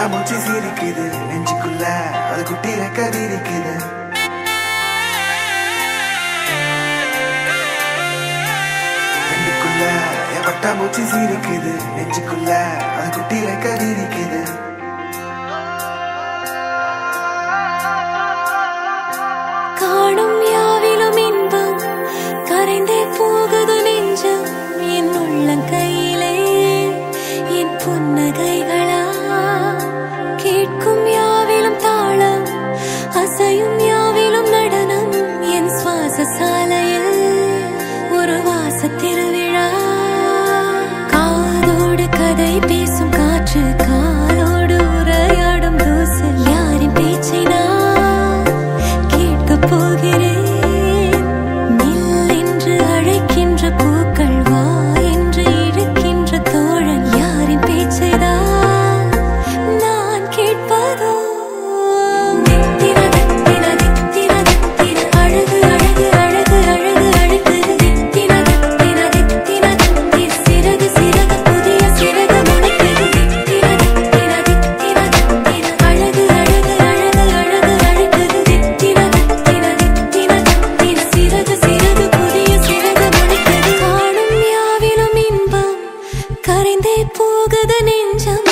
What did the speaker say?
பட்டாம்பூச்சி சிரிக்குது நெஞ்சுக்குள்ள அது குட்டி ரெக்க விரிக்குது கண்ணுக்குள்ள என் பட்டாம்பூச்சி சிரிக்குது நெஞ்சுக்குள்ள அது குட்டி ரெக்க விரிக்குது காணும் யாவிலும் இன்பம் கரைந்தே போகுது நெஞ்சம் என் உள்ளங்கையிலே என் புன்னகைகளா கேட்கும் யாவிலும் தாளம் அசையும் யாவிலும் நடனம் என் சுவாச சாலையில் ஒரு வாச திருவிழா காதோடு கதை பேசும் காற்று காலோடு உரையாடும் தூசு யாரின் பேச்சை நான் கேட்கப் போகிறேன் நில் என்று அழைக்கின்ற பூக்கள் வா என்று இழுக்கின்ற தோழன் யாரின் பேச்சைதான் நான் கேட்பதோ தித்திர தித்திர தித்திர தித்திர அழகு அழகு அழகு அழகு அழகு தித்திர தித்திர தித்திர தித்திர சிறகு சிறகு புதிய சிறகு முளைக்குது தித்திர தித்திர தித்திர தித்திர அழகு அழகு அழகு அழகு அழகுது தித்திர தித்திர தித்திர தித்திர சிறகு சிறகு புதிய சிறகு முளைக்குது காணும் யாவிலும் இன்பம் கரைந்தே போகுது நெஞ்சம்